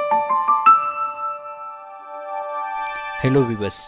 hello விவஸ்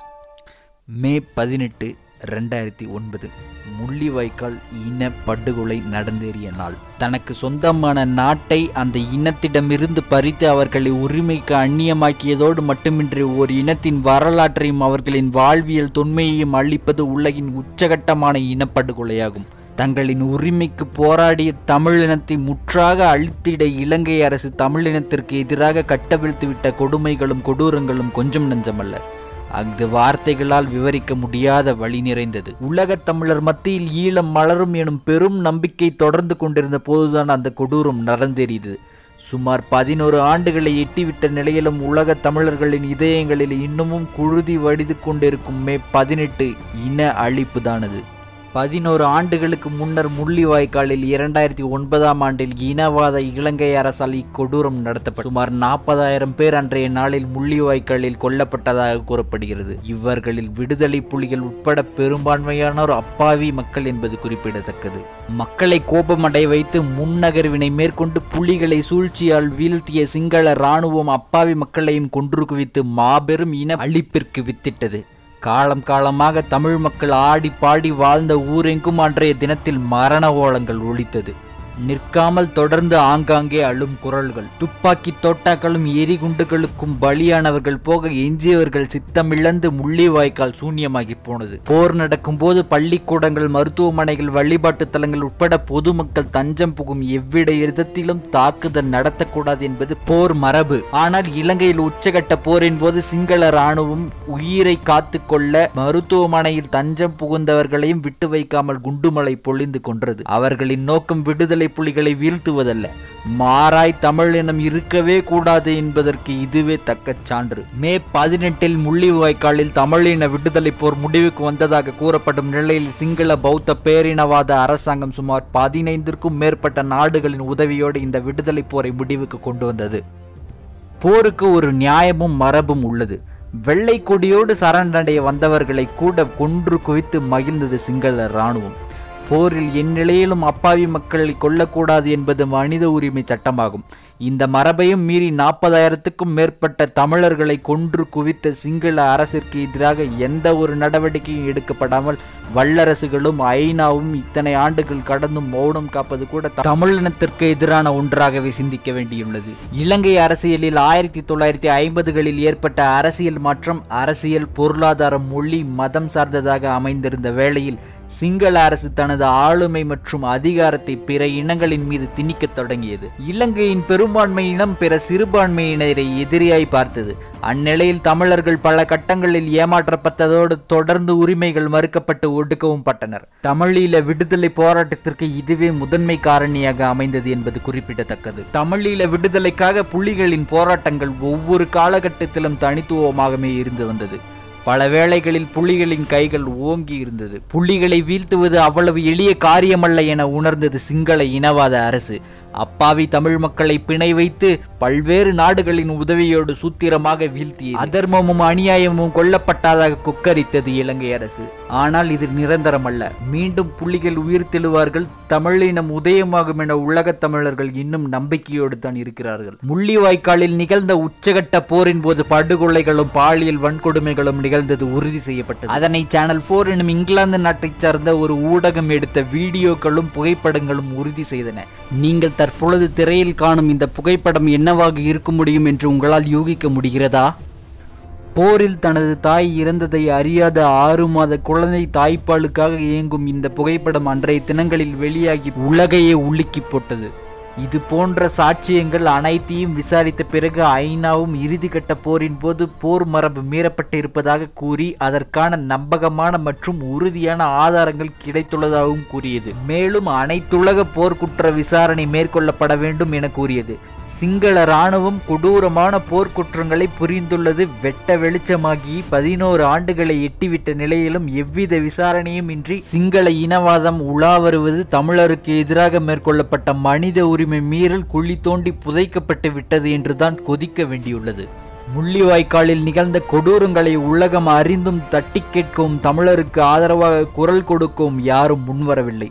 மே பதினெட்டு ரெண்டாயிரத்தி ஒன்பது முள்ளிவாய்க்கால் இன படுகொலை நடந்தேறிய நாள் தனக்கு சொந்தமான நாட்டை அந்த இனத்திடமிருந்து பறித்து அவர்களை உரிமைக்கு அந்நியமாக்கியதோடு மட்டுமின்றி ஒரு இனத்தின் வரலாற்றையும் அவர்களின் வாழ்வியல் தொன்மையையும் அளிப்பது உலகின் உச்சகட்டமான இனப்படுகொலையாகும் தங்களின் உரிமைக்கு போராடிய தமிழினத்தை முற்றாக அழித்திட இலங்கை அரசு தமிழினத்திற்கு எதிராக கட்டவிழ்த்துவிட்ட கொடுமைகளும் கொடூரங்களும் கொஞ்சம் நஞ்சமல்ல அஃது வார்த்தைகளால் விவரிக்க முடியாத வழி நிறைந்தது உலகத் தமிழர் மத்தியில் ஈழம் மலரும் எனும் பெரும் நம்பிக்கை தொடர்ந்து கொண்டிருந்த போதுதான் அந்த கொடூரம் நடந்தேறியது சுமார் பதினோரு ஆண்டுகளை எட்டிவிட்ட நிலையிலும் உலகத் தமிழர்களின் இதயங்களில் இன்னமும் குழுதி வடிது கொண்டிருக்கும் மே பதினெட்டு இன அழிப்புதானது பதினோரு ஆண்டுகளுக்கு முன்னர் முள்ளிவாய்க்காலில் இரண்டாயிரத்தி ஒன்பதாம் ஆண்டில் இனவாத இலங்கை அரசால் இக்கொடூரம் நடத்தப்பட்ட சுமார் நாற்பதாயிரம் பேர் அன்றைய நாளில் முள்ளிவாய்க்காலில் கொல்லப்பட்டதாக கூறப்படுகிறது இவர்களில் விடுதலை புலிகள் உட்பட பெரும்பான்மையானோர் அப்பாவி மக்கள் என்பது குறிப்பிடத்தக்கது மக்களை கோபமடை வைத்து முன்னகர்வினை மேற்கொண்டு புலிகளை சூழ்ச்சியால் வீழ்த்திய சிங்கள இராணுவம் அப்பாவி மக்களையும் கொன்று குவித்து மாபெரும் இன அழிப்பிற்கு வித்திட்டது காலம் காலமாக தமிழ் மக்கள் ஆடி பாடி வாழ்ந்த ஊரெங்கும் அன்றைய தினத்தில் மரண ஓலங்கள் ஒலித்தது நிற்காமல் தொடர்ந்து ஆங்காங்கே அழும் குரல்கள் துப்பாக்கி தோட்டாக்களும் எரிகுண்டுகளுக்கும் பலியானவர்கள் போக எஞ்சியவர்கள் சித்தமிழந்து முள்ளிவாய்க்கால் சூன்யமாகி போனது போர் நடக்கும்போது பள்ளிக்கூடங்கள் மருத்துவமனைகள் வழிபாட்டு தலங்கள் உட்பட பொதுமக்கள் தஞ்சம் புகும் எவ்விட இடத்திலும் தாக்குதல் நடத்தக்கூடாது என்பது போர் மரபு ஆனால் இலங்கையில் உச்சகட்ட போரின் போது சிங்கள இராணுவம் உயிரை காத்துக்கொள்ள மருத்துவமனையில் தஞ்சம் புகுந்தவர்களையும் விட்டு வைக்காமல் குண்டுமலை பொழிந்து கொன்றது அவர்களின் நோக்கம் விடுதலை புலிகளை வீழ்த்துவதல்ல மாறாய் தமிழினம் இருக்கவே கூடாது என்பதற்கு இதுவே தக்க சான்று மே பதினெட்டில் முள்ளிவாய்க்காலில் தமிழின விடுதலை போர் முடிவுக்கு வந்ததாக கூறப்படும் நிலையில் சிங்கள பௌத்த பேரினவாத அரசாங்கம் சுமார் பதினைந்திற்கும் மேற்பட்ட நாடுகளின் உதவியோடு இந்த விடுதலை போரை முடிவுக்கு கொண்டு வந்தது போருக்கு ஒரு நியாயமும் மரபும் உள்ளது வெள்ளை கொடியோடு சரணடைய வந்தவர்களை கூட கொன்று குவித்து மகிழ்ந்தது சிங்கள இராணுவம் போரில் எந்நிலையிலும் அப்பாவி மக்களை கொல்லக்கூடாது என்பது மனித உரிமை சட்டமாகும் இந்த மரபையும் மீறி நாற்பதாயிரத்துக்கும் மேற்பட்ட தமிழர்களை கொன்று குவித்த சிங்கள அரசிற்கு எதிராக எந்த ஒரு நடவடிக்கையும் எடுக்கப்படாமல் வல்லரசுகளும் ஐநாவும் இத்தனை ஆண்டுகள் கடந்தும் மௌனம் காப்பது கூட தமிழினத்திற்கு எதிரான ஒன்றாகவே சிந்திக்க வேண்டியுள்ளது இலங்கை அரசியலில் ஆயிரத்தி தொள்ளாயிரத்தி ஐம்பதுகளில் ஏற்பட்ட அரசியல் மாற்றம் அரசியல் பொருளாதாரம் மொழி மதம் சார்ந்ததாக அமைந்திருந்த வேளையில் சிங்கள அரசு தனது ஆளுமை மற்றும் அதிகாரத்தை பிற இனங்களின் மீது திணிக்கத் தொடங்கியது இலங்கையின் பெரும்பான்மை இனம் பிற சிறுபான்மையினரை எதிரியாய் பார்த்தது அந்நிலையில் தமிழர்கள் பல கட்டங்களில் ஏமாற்றப்பட்டதோடு தொடர்ந்து உரிமைகள் மறுக்கப்பட்டு ஒடுக்கவும் பட்டனர் தமிழீழ விடுதலை போராட்டத்திற்கு இதுவே முதன்மை காரணியாக அமைந்தது என்பது குறிப்பிடத்தக்கது தமிழீழ விடுதலைக்காக புலிகளின் போராட்டங்கள் ஒவ்வொரு காலகட்டத்திலும் தனித்துவமாகவே இருந்து வந்தது பல வேளைகளில் புலிகளின் கைகள் ஓங்கி இருந்தது புலிகளை வீழ்த்துவது அவ்வளவு எளிய காரியமல்ல என உணர்ந்தது சிங்கள இனவாத அரசு அப்பாவி தமிழ் மக்களை பிணை வைத்து பல்வேறு நாடுகளின் உதவியோடு சூத்திரமாக வீழ்த்தியது அதர்மமும் அநியாயமும் கொல்லப்பட்டதாக கொக்கரித்தது இலங்கை அரசு ஆனால் இது நிரந்தரமல்ல மீண்டும் புலிகள் உயிர் தெழுவார்கள் தமிழினம் உதயமாகும் என உலகத் தமிழர்கள் இன்னும் நம்பிக்கையோடு தான் இருக்கிறார்கள் முள்ளிவாய்க்காலில் நிகழ்ந்த உச்சகட்ட போரின் போது படுகொலைகளும் பாலியல் வன்கொடுமைகளும் நிகழ்ந்தது உறுதி செய்யப்பட்டது அதனை சேனல் போர் எனும் இங்கிலாந்து நாட்டைச் சார்ந்த ஒரு ஊடகம் எடுத்த வீடியோக்களும் புகைப்படங்களும் உறுதி செய்தன நீங்கள் தற்பொழுது திரையில் காணும் இந்த புகைப்படம் என்னவாக இருக்க முடியும் என்று உங்களால் யூகிக்க முடிகிறதா போரில் தனது தாய் இறந்ததை அறியாத ஆறு மாத குழந்தை தாய்ப்பாலுக்காக இயங்கும் இந்த புகைப்படம் அன்றைய தினங்களில் வெளியாகி உலகையே உலுக்கி போட்டது இது போன்ற சாட்சியங்கள் அனைத்தையும் விசாரித்த பிறகு ஐநாவும் இறுதிக்கட்ட போரின் போது போர் மரபு மீறப்பட்டு இருப்பதாக கூறி அதற்கான நம்பகமான மற்றும் உறுதியான ஆதாரங்கள் கிடைத்துள்ளதாகவும் கூறியது மேலும் அனைத்துலக போர்க்குற்ற விசாரணை மேற்கொள்ளப்பட வேண்டும் என கூறியது சிங்கள இராணுவம் கொடூரமான போர்க்குற்றங்களை புரிந்துள்ளது வெட்ட வெளிச்சமாகி பதினோரு ஆண்டுகளை எட்டிவிட்ட நிலையிலும் எவ்வித விசாரணையும் இன்றி சிங்கள இனவாதம் உலா வருவது தமிழருக்கு எதிராக மேற்கொள்ளப்பட்ட மனித உரிமை மீறல் குழி தோண்டி புதைக்கப்பட்டு விட்டது என்றுதான் கொதிக்க வேண்டியுள்ளது முள்ளிவாய்க்காலில் நிகழ்ந்த கொடூரங்களை உலகம் அறிந்தும் தட்டி கேட்கவும் தமிழருக்கு ஆதரவாக குரல் கொடுக்கவும் யாரும் முன்வரவில்லை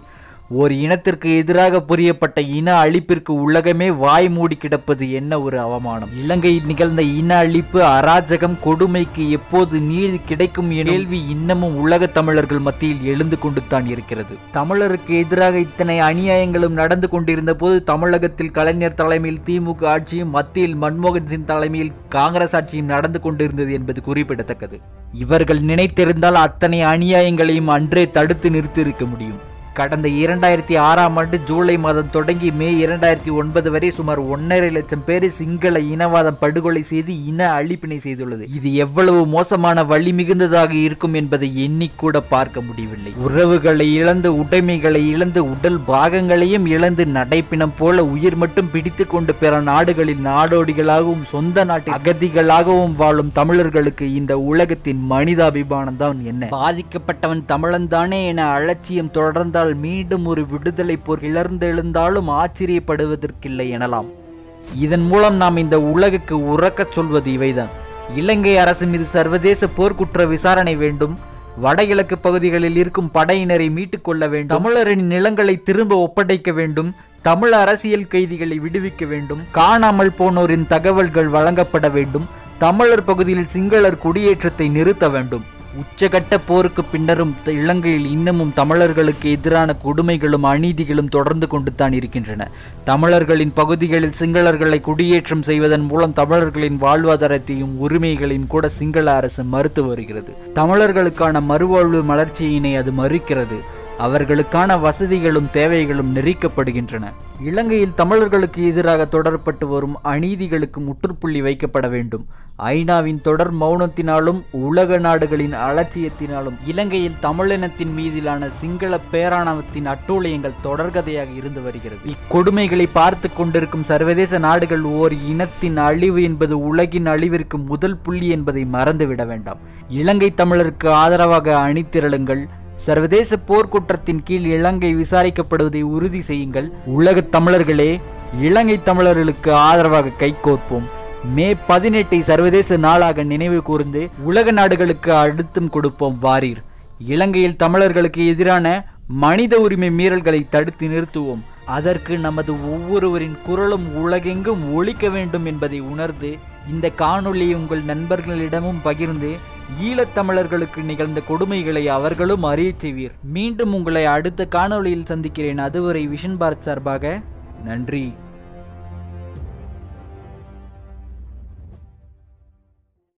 ஓர் இனத்திற்கு எதிராக புரியப்பட்ட இன அழிப்பிற்கு உலகமே வாய் மூடி கிடப்பது என்ன ஒரு அவமானம் இலங்கையில் நிகழ்ந்த இன அழிப்பு அராஜகம் கொடுமைக்கு எப்போது நீதி கிடைக்கும் என கேள்வி இன்னமும் உலக தமிழர்கள் மத்தியில் எழுந்து கொண்டு தான் இருக்கிறது தமிழருக்கு எதிராக இத்தனை அநியாயங்களும் நடந்து கொண்டிருந்த போது தமிழகத்தில் கலைஞர் தலைமையில் திமுக ஆட்சியும் மத்தியில் மன்மோகன் சிங் தலைமையில் காங்கிரஸ் ஆட்சியும் நடந்து கொண்டிருந்தது என்பது குறிப்பிடத்தக்கது இவர்கள் நினைத்திருந்தால் அத்தனை அநியாயங்களையும் அன்றே தடுத்து நிறுத்தியிருக்க முடியும் கடந்த இரண்டாயிரத்தி ஆறாம் ஆண்டு ஜூலை மாதம் தொடங்கி மே இரண்டாயிரத்தி ஒன்பது வரை சுமார் ஒன்றரை லட்சம் பேரை சிங்கள இனவாதம் படுகொலை செய்து இன அழிப்பினை செய்துள்ளது இது எவ்வளவு மோசமான வழி மிகுந்ததாக இருக்கும் என்பதை எண்ணிக்கூட பார்க்க முடியவில்லை உறவுகளை இழந்து உடைமைகளை இழந்து உடல் பாகங்களையும் இழந்து நடைப்பினம் போல உயிர் மட்டும் பிடித்து கொண்டு பிற நாடுகளில் நாடோடிகளாகவும் சொந்த நாட்டில் அகதிகளாகவும் வாழும் தமிழர்களுக்கு இந்த உலகத்தின் மனிதாபிமானம் தான் என்ன பாதிக்கப்பட்டவன் தமிழன் தானே என அலட்சியம் தொடர்ந்தால் மீண்டும் ஒரு விடுதலை போர் கிளர்ந்தெழுந்தாலும் ஆச்சரியப்படுவதற்கில்லை எனலாம் இதன் மூலம் நாம் இந்த உலகுக்கு உறக்கச் சொல்வது இவைதான் இலங்கை அரசு மீது சர்வதேச போர்க்குற்ற விசாரணை வேண்டும் வடகிழக்கு பகுதிகளில் இருக்கும் படையினரை மீட்டுக் கொள்ள வேண்டும் தமிழரின் நிலங்களை திரும்ப ஒப்படைக்க வேண்டும் தமிழ் அரசியல் கைதிகளை விடுவிக்க வேண்டும் காணாமல் போனோரின் தகவல்கள் வழங்கப்பட வேண்டும் தமிழர் பகுதியில் சிங்களர் குடியேற்றத்தை நிறுத்த வேண்டும் உச்சகட்ட போருக்கு பின்னரும் த- இலங்கையில் இன்னமும் தமிழர்களுக்கு எதிரான கொடுமைகளும் அநீதிகளும் தொடர்ந்து கொண்டு தான் இருக்கின்றன தமிழர்களின் பகுதிகளில் சிங்களர்களை குடியேற்றம் செய்வதன் மூலம் தமிழர்களின் வாழ்வாதாரத்தையும் உரிமைகளையும் கூட சிங்கள அரசு மறுத்து வருகிறது தமிழர்களுக்கான மறுவாழ்வு மலர்ச்சியினை அது மறுக்கிறது அவர்களுக்கான வசதிகளும் தேவைகளும் நெறிக்கப்படுகின்றன இலங்கையில் தமிழர்களுக்கு எதிராக தொடரப்பட்டு வரும் அநீதிகளுக்கு முற்றுப்புள்ளி வைக்கப்பட வேண்டும் ஐநாவின் தொடர் மௌனத்தினாலும் உலக நாடுகளின் அலட்சியத்தினாலும் இலங்கையில் தமிழினத்தின் மீதிலான சிங்கள பேராணவத்தின் அட்டூழியங்கள் தொடர்கதையாக இருந்து வருகிறது இக்கொடுமைகளை பார்த்து கொண்டிருக்கும் சர்வதேச நாடுகள் ஓர் இனத்தின் அழிவு என்பது உலகின் அழிவிற்கு முதல் புள்ளி என்பதை மறந்துவிட வேண்டாம் இலங்கை தமிழருக்கு ஆதரவாக அணிதிரளுங்கள் சர்வதேச போர்க்குற்றத்தின் கீழ் இலங்கை விசாரிக்கப்படுவதை உறுதி செய்யுங்கள் உலகத் தமிழர்களே இலங்கை தமிழர்களுக்கு ஆதரவாக கைகோர்ப்போம் மே பதினெட்டை சர்வதேச நாளாக நினைவு கூர்ந்து உலக நாடுகளுக்கு அழுத்தம் கொடுப்போம் வாரீர் இலங்கையில் தமிழர்களுக்கு எதிரான மனித உரிமை மீறல்களை தடுத்து நிறுத்துவோம் அதற்கு நமது ஒவ்வொருவரின் குரலும் உலகெங்கும் ஒலிக்க வேண்டும் என்பதை உணர்ந்து இந்த காணொளியை உங்கள் நண்பர்களிடமும் பகிர்ந்து ஈழத்தமிழர்களுக்கு நிகழ்ந்த கொடுமைகளை அவர்களும் அறியச் செய்வீர் மீண்டும் உங்களை அடுத்த காணொளியில் சந்திக்கிறேன் அதுவரை விஷன் பாரத் சார்பாக நன்றி